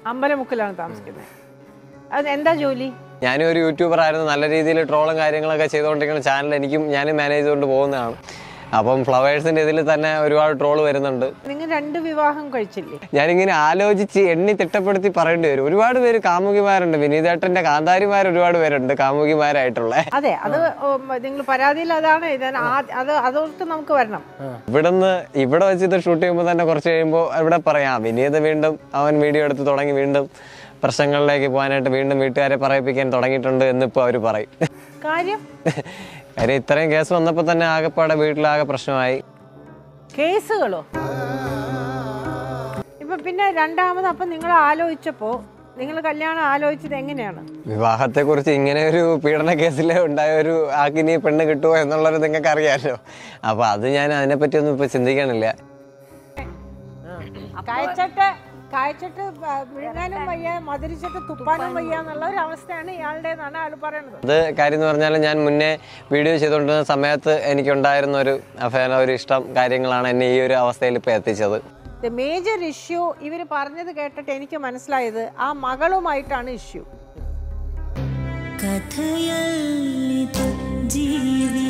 അമ്പലമുക്കിലാണ് താമസിക്കുന്നത് അത് എന്താ ജോലി ഞാനും ഒരു യൂട്യൂബർ ആയിരുന്നു നല്ല രീതിയിൽ ട്രോളും കാര്യങ്ങളൊക്കെ ചെയ്തുകൊണ്ടിരിക്കുന്ന ചാനൽ എനിക്കും ഞാനും മാനേജ് ചെയ്തുകൊണ്ട് പോകുന്നതാണ് അപ്പം ഫ്ലവേഴ്സിൻ്റെ ഇതിൽ തന്നെ ഒരുപാട് ട്രോൾ വരുന്നുണ്ട് നിങ്ങൾ രണ്ട് വിവാഹം കഴിച്ചില്ലേ ഞാനിങ്ങനെ ആലോചിച്ച് എണ്ണി തിട്ടപ്പെടുത്തി പറയേണ്ടി വരും ഒരുപാട് പേര് കാമുകിമാരുണ്ട് വിനീതേട്ടൻ്റെ കാന്താരിമാർ ഒരുപാട് പേരുണ്ട് കാമുകിമാരായിട്ടുള്ള അതെ അത് നിങ്ങൾ പരാതിയിൽ അതാണ് ഇതാണ് ആ- അത് അതോർത്ത് നമുക്ക് വരണം ഇവിടുന്ന് ഇവിടെ വെച്ച് ഇത് ഷൂട്ട് ചെയ്യുമ്പോൾ തന്നെ കുറച്ച് കഴിയുമ്പോൾ ഇവിടെ പറയാം വിനീത് വീണ്ടും അവൻ വീഡിയോ എടുത്ത് തുടങ്ങി വീണ്ടും പ്രശ്നങ്ങളിലേക്ക് പോകാനായിട്ട് വീണ്ടും വീട്ടുകാരെ പറയിപ്പിക്കാൻ തുടങ്ങിയിട്ടുണ്ട് എന്നിപ്പോൾ അവർ പറയും കാര്യം കാര്യം ഇത്രയും കേസ് വന്നപ്പോൾ തന്നെ ആകെപ്പാടെ വീട്ടിലാകെ പ്രശ്നമായി കേസുകളോ ഇപ്പൊ പിന്നെ രണ്ടാമത് അപ്പൊ നിങ്ങൾ ആലോചിച്ചപ്പോ നിങ്ങൾ കല്യാണം ആലോചിച്ചത് എങ്ങനെയാണ് വിവാഹത്തെക്കുറിച്ച് ഇങ്ങനെ ഒരു പീഡന കേസിൽ ഉണ്ടായ ഒരു ആക്കിനി പെണ്ണ് കിട്ടുമോ എന്നുള്ളത് നിങ്ങൾക്ക് അറിയാമല്ലോ അപ്പോൾ അത് ഞാൻ അതിനെപ്പറ്റിയൊന്നും ഇപ്പോൾ ചിന്തിക്കണില്ല കായച്ചിട്ട് കായച്ചിട്ട് വിഴുങ്ങാനും വയ്യ മധുരിച്ചിട്ട് തുപ്പാനും വയ്യ എന്നുള്ള ഒരു അവസ്ഥയാണ് ഇയാളുടേതാണ് ആൾ പറയുന്നത് അത് കാര്യം എന്ന് പറഞ്ഞാൽ ഞാൻ മുന്നേ വീഡിയോ ചെയ്തുകൊണ്ടിരുന്ന സമയത്ത് എനിക്കുണ്ടായിരുന്ന ഒരു അഫേന ഒരു ഇഷ്ടം കാര്യങ്ങളാണ് എന്നെ ഈ ഒരു അവസ്ഥയിൽ ഇപ്പോൾ എത്തിച്ചത് ദ മേജർ ഇഷ്യൂ ഇവർ പറഞ്ഞത് കേട്ടിട്ട് എനിക്ക് മനസ്സിലായത് ആ മകളുമായിട്ടാണ് ഇഷ്യൂ കഥയല്ലിതു ജീവി